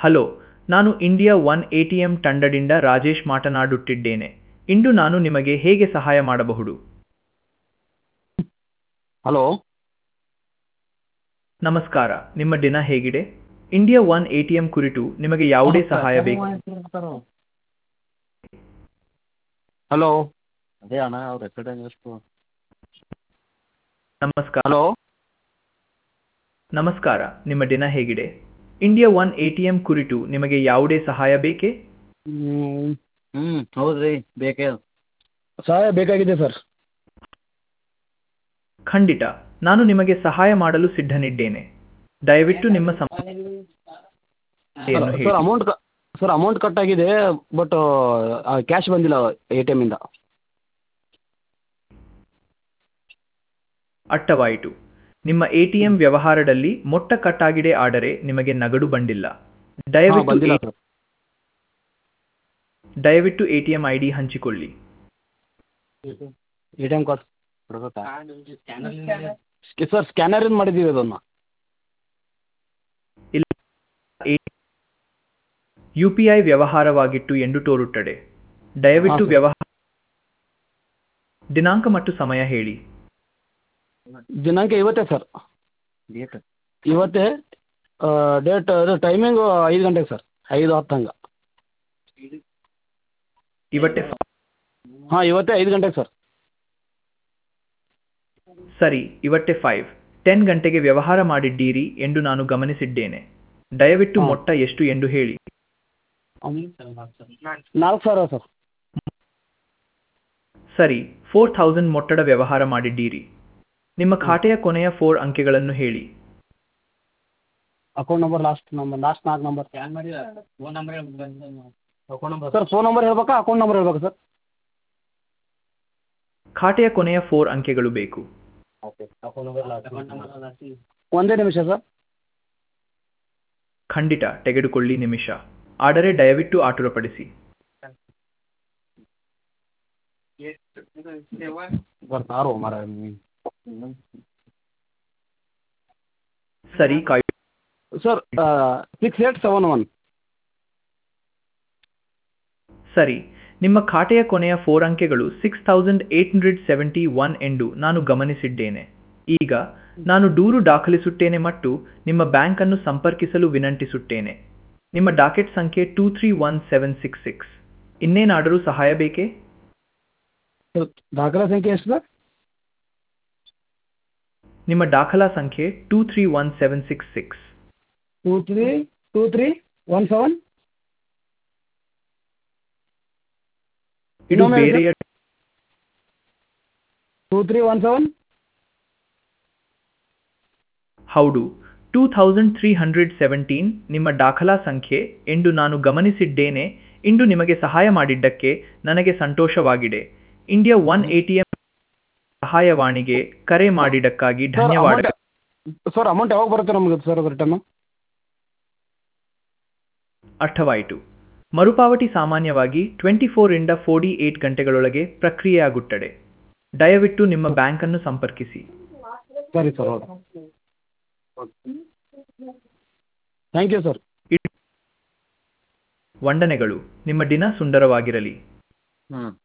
Hello ನಾನು India one A T M ತಂಡದಿಂದ ರಾಜೇಶ್ ಮಾತನಾಡುತ್ತಿದ್ದೇನೆ ಇಂದು ನಾನು ನಿಮಗೆ ಹೇಗೆ ಸಹಾಯ ಮಾಡಬಹುದು ಹಲೋ ನಮಸ್ಕಾರ ನಿಮ್ಮ ದಿನ ಹೇಗಿದೆ India one A T M ಕುರಿತು ನಿಮಗೆ ಯಾವುದೇ ಸಹಾಯ ಬೇಕು ಹಲೋ ಅದೇ ಅಣ್ಣ ಅವ್ರ ಕಡೆ ಎಷ್ಟು ನಮಸ್ಕಾರ ಹಲೋ ನಮಸ್ಕಾರ ನಿಮ್ಮ ದಿನ ಹೇಗಿದೆ India one A T M ಕುರಿತು ನಿಮಗೆ ಯಾವುದೇ ಸಹಾಯ ಬೇಕೇ ಹ್ಞೂ ಹ್ಞೂ ಹೌದು ರೀ ಬೇಕೇ ಸಹಾಯ ಬೇಕಾಗಿದೆ ಸರ್ ಖಂಡಿತ ನಾನು ನಿಮಗೆ ಸಹಾಯ ಮಾಡಲು ಸಿದ್ಧನಿದ್ದೇನೆ ದಯವಿಟ್ಟು ನಿಮ್ಮ ಸಮಸ್ಯೆಯನ್ನು ಸರ್ ಹೇಳಿ ಅಮೌಂಟ್ ಸರ್ ಅಮೌಂಟ್ ಕಟ್ ಆಗಿದೆ ಬಟ್ ಕ್ಯಾಶ್ ಬಂದಿಲ್ಲ ಎ ಟಿ ಎಮ್ಮಿಂದ ಅರ್ಥವಾಯಿತು ನಿಮ್ಮ ಎಟಿಎಂ ವ್ಯವಹಾರದಲ್ಲಿ ಮೊಟ್ಟ ಕಟ್ಟಾಗಿದೆ ಆದರೆ ನಿಮಗೆ ನಗದು ಬಂದಿಲ್ಲ ದಯವಿಟ್ಟು ಬಂದಿಲ್ಲ ಎ- ಸರ್ ದಯವಿಟ್ಟು ಎಟಿಎಂ ಐಡಿ ಹಂಚಿಕೊಳ್ಳಿ A T M card sir ಸ್ಕ್ಯಾನರಿಂದ ಮಾಡಿದ್ದೀವಿ ಅದನ್ನು ಯು ಪಿ ಐ ವ್ಯವಹಾರವಾಗಿತ್ತು ಎಂದು ತೋರುತ್ತದೆ ದಯವಿಟ್ಟು ಹಾ, ಸರ್. ವ್ಯವಹಾರ ದಿನಾಂಕ ಮತ್ತು ಸಮಯ ಹೇಳಿ ದಿನಾಂಕ ಇವತ್ತೇ ಸರ್ ಇವತ್ತೇ ಡೇಟ್ ಅದು ಟೈಮಿಂಗು ಐದು ಗಂಟೆಗೆ ಸರ್ ಐದು ಹತ್ತು ಹಂಗೆ ಇವತ್ತೇ ಹಾಂ ಇವತ್ತೇ ಐದು ಗಂಟೆಗೆ ಸರ್ ಸರಿ ಇವತ್ತೇ ಫೈವ್ ಟೆನ್ ಗಂಟೆಗೆ ವ್ಯವಹಾರ ಮಾಡಿದ್ದೀರಿ ಎಂದು ನಾನು ಗಮನಿಸಿದ್ದೇನೆ ದಯವಿಟ್ಟು ಹಾ. ಮೊಟ್ಟ ಎಷ್ಟು ಎಂದು ಹೇಳಿ ನಾಲ್ಕು ಸಾವಿರ ಸರ್ ಸರಿ ಫೋರ್ ಥೌಸಂಡ್ ಮೊಟ್ಟದ ವ್ಯವಹಾರ ಮಾಡಿದ್ದೀರಿ ನಿಮ್ಮ ಖಾತೆಯ ಕೊನೆಯ ಫೋರ್ ಅಂಕೆಗಳನ್ನು ಹೇಳಿ account number last number last ನಾಲ್ಕು ನಂಬರ್ ಸರ್ ಫೋನ್ ನಂಬರ್ ಹೇಳ್ಬೇಕಾ ಅಕೌಂಟ್ ನಂಬರ್ ಹೇಳ್ಬೇಕಾ ಸರ್ ಖಾತೆಯ ಕೊನೆಯ ಫೋರ್ ಅಂಕೆಗಳು ಬೇಕು ಒಂದೇ ನಿಮಿಷ ಸರ್ ಖಂಡಿತ ತೆಗೆದುಕೊಳ್ಳಿ ನಿಮಿಷ ಆದರೆ ದಯವಿಟ್ಟು ಆತುರಪಡಿಸಿ ಬರ್ತಾರೋ ಮರ ಸರಿ ಕಾಯು sir six eight seven one ಸರಿ ನಿಮ್ಮ ಖಾತೆಯ ಕೊನೆಯ ಫೋರ್ ಅಂಕೆಗಳು six thousand eight hundred seventy one ಎಂದು ನಾನು ಗಮನಿಸಿದ್ದೇನೆ ಈಗ ನಾನು ದೂರು ದಾಖಲಿಸುತ್ತೇನೆ ಮತ್ತು ನಿಮ್ಮ ಬ್ಯಾಂಕ್ ಅನ್ನು ಸಂಪರ್ಕಿಸಲು ವಿನಂತಿಸುತ್ತೇನೆ ನಿಮ್ಮ ಡಾಕೆಟ್ ಸಂಖ್ಯೆ two three one seven six six ಇನ್ನೇನಾದರೂ ಸಹಾಯ ಬೇಕೇ ದಾಖಲೆ ಸಂಖ್ಯೆ ಎಷ್ಟು ಸರ್ ನಿಮ್ಮ ದಾಖಲಾ ಸಂಖ್ಯೆ two three one seven six six two three two three one seven ಇದು ಇನ್ನೊಮ್ಮೆ ಹೇಳಿ ಬೇರೆಯ ಟೂ ತ್ರೀ ಒನ್ ಸೆವೆನ್ ಹೌದು two thousand three hundred seventeen ನಿಮ್ಮ ದಾಖಲಾ ಸಂಖ್ಯೆ ಎಂದು ನಾನು ಗಮನಿಸಿದ್ದೇನೆ ಇಂದು ನಿಮಗೆ ಸಹಾಯ ಮಾಡಿದ್ದಕ್ಕೆ ನನಗೆ ಸಂತೋಷವಾಗಿದೆ ಇಂಡಿಯಾ ಒನ್ ಎಟಿಎಂ ಸಹಾಯವಾಣಿಗೆ ಕರೆ ಮಾಡಿದ್ದಕ್ಕಾಗಿ ಧನ್ಯವಾದ ಸರ್ ಅಮೌಂಟ್ ಯಾವಾಗ ಬರುತ್ತೆ ನಮಗೆ ಸರ್ ರಿಟರ್ನ್ ಅರ್ಥವಾಯಿತು ಮರುಪಾವತಿ ಸಾಮಾನ್ಯವಾಗಿ ಟ್ವೆಂಟಿ ಫೋರ್ ಇಂದ ಫೋರ್ಟಿ ಏಟ್ ಗಂಟೆಗಳೊಳಗೆ ಪ್ರಕ್ರಿಯೆಯಾಗುತ್ತದೆ ದಯವಿಟ್ಟು ನಿಮ್ಮ ಬ್ಯಾಂಕ್ ಅನ್ನು ಸಂಪರ್ಕಿಸಿ ಸರಿ ಸರ್ ಹೌದು ಥ್ಯಾಂಕ್ ಯು ಸರ್ ವಂದನೆಗಳು ನಿಮ್ಮ ದಿನ ಸುಂದರವಾಗಿರಲಿ ಹ್ಞೂ